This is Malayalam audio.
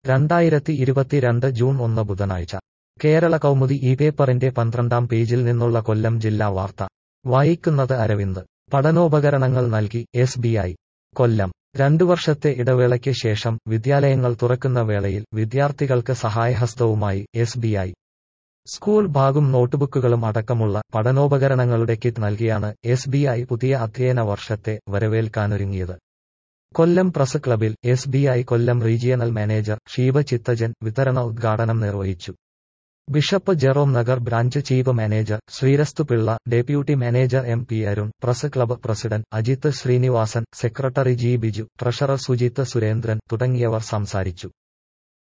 രണ്ടായിരത്തി ഇരുപത്തിരണ്ട് ജൂൺ ഒന്ന് ബുധനാഴ്ച കേരള കൗമുദി ഈ പേപ്പറിന്റെ പന്ത്രണ്ടാം പേജിൽ നിന്നുള്ള കൊല്ലം ജില്ലാ വാർത്ത വായിക്കുന്നത് അരവിന്ദ് പഠനോപകരണങ്ങൾ നൽകി എസ് ബി ഐ കൊല്ലം രണ്ടു വർഷത്തെ ഇടവേളയ്ക്ക് ശേഷം വിദ്യാലയങ്ങൾ തുറക്കുന്ന വേളയിൽ വിദ്യാർത്ഥികൾക്ക് സഹായഹസ്തവുമായി എസ് ബി ഐ സ്കൂൾ ബാഗും നോട്ട്ബുക്കുകളും അടക്കമുള്ള പഠനോപകരണങ്ങളുടെ കിറ്റ് നൽകിയാണ് എസ് ബി ഐ പുതിയ അധ്യയന വർഷത്തെ വരവേൽക്കാനൊരുങ്ങിയത് കൊല്ലം പ്രസ് ക്ലബിൽ S B I Kollam regional manager Sheeba Chithajan വിതരണ ഉദ്ഘാടനം നിർവഹിച്ചു bishop Jerome Nagar branch chief manager Sreerasthu Pillai deputy manager M P Arun press club president Ajith Sreenivasan secretary G Biju treasurer Sujith Surendran തുടങ്ങിയവർ സംസാരിച്ചു